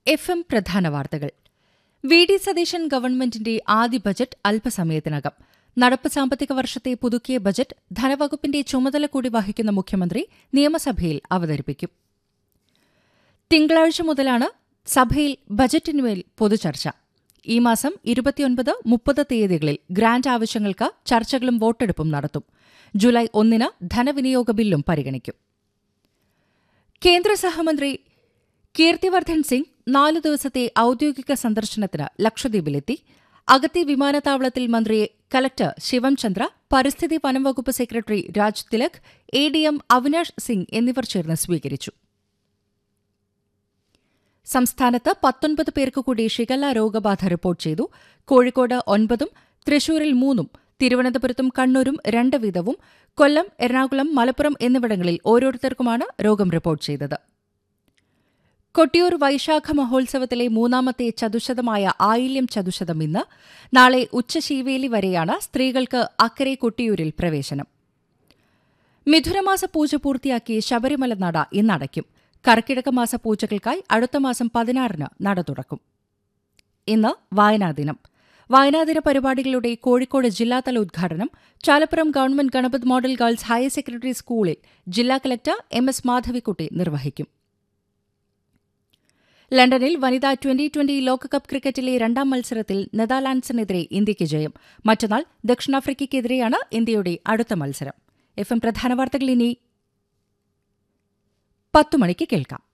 F M പ്രധാന വാർത്തകൾ V D Satheesan ഗവൺമെന്റിന്റെ ആദ്യ ബജറ്റ് അല്പസമയത്തിനകം നടപ്പ് സാമ്പത്തിക വർഷത്തെ പുതുക്കിയ ബജറ്റ് ധനവകുപ്പിന്റെ ചുമതല കൂടി വഹിക്കുന്ന മുഖ്യമന്ത്രി നിയമസഭയിൽ അവതരിപ്പിക്കും തിങ്കളാഴ്ച മുതലാണ് സഭയിൽ ബജറ്റിന്മേൽ പൊതുചർച്ച ഈ മാസം ഇരുപത്തിയൊൻപത് മുപ്പത് തീയതികളിൽ ഗ്രാന്റ് ആവശ്യങ്ങൾക്ക് ചർച്ചകളും വോട്ടെടുപ്പും നടത്തും ജൂലൈ ഒന്നിന് ധനവിനിയോഗ ബില്ലും പരിഗണിക്കും കേന്ദ്ര സഹമന്ത്രി കീർത്തിവർദ്ധൻ സിംഗ് നാല് ദിവസത്തെ ഔദ്യോഗിക സന്ദർശനത്തിന് ലക്ഷദ്വീപിലെത്തി അഗത്തി വിമാനത്താവളത്തിൽ മന്ത്രിയെ കലക്ടർ ശിവം ചന്ദ്ര പരിസ്ഥിതി വനം വകുപ്പ് secretary Raj Tilak A D M Avinash Singh എന്നിവർ ചേർന്ന് സ്വീകരിച്ചു സംസ്ഥാനത്ത് പത്തൊൻപത് പേർക്ക് കൂടി ഷിഗല്ല രോഗബാധ റിപ്പോർട്ട് ചെയ്തു കോഴിക്കോട് ഒൻപതും തൃശൂരിൽ മൂന്നും തിരുവനന്തപുരത്തും കണ്ണൂരും രണ്ട് വീതവും കൊല്ലം എറണാകുളം മലപ്പുറം എന്നിവിടങ്ങളിൽ ഓരോരുത്തർക്കുമാണ് രോഗം റിപ്പോർട്ട് ചെയ്തത് കൊട്ടിയൂർ വൈശാഖ മഹോത്സവത്തിലെ മൂന്നാമത്തെ ചതുശതമായ ആയില്യം ചതുശതം ഇന്ന് നാളെ ഉച്ചശീവേലി വരെയാണ് സ്ത്രീകൾക്ക് അക്കരെ കൊട്ടിയൂരിൽ പ്രവേശനം മിഥുനമാസ പൂജ പൂർത്തിയാക്കി ശബരിമല നട ഇന്നടയ്ക്കും കർക്കിടക മാസ പൂജകൾക്കായി അടുത്ത മാസം പതിനാറിന് നട തുറക്കും ഇന്ന് വായനാദിനം വായനാദിന പരിപാടികളുടെ കോഴിക്കോട് ജില്ലാതല ഉദ്ഘാടനം Chalappuram government Ganapat model girls higher secondary സ്കൂളിൽ ജില്ലാ കലക്ടർ എം എസ് മാധവിക്കുട്ടി നിർവഹിക്കും ലണ്ടനിൽ വനിതാ ട്വന്റി ട്വന്റി ലോകകപ്പ് ക്രിക്കറ്റിലെ രണ്ടാം മത്സരത്തിൽ നെതാലാൻഡ്സിനെതിരെ ഇന്ത്യയ്ക്ക് ജയം മറ്റന്നാൾ ദക്ഷിണാഫ്രിക്കയ്ക്കെതിരെയാണ് ഇന്ത്യയുടെ അടുത്ത മത്സരം എഫ് എം പ്രധാന വാർത്തകൾ ഇനി പത്തു മണിക്ക് കേൾക്കാം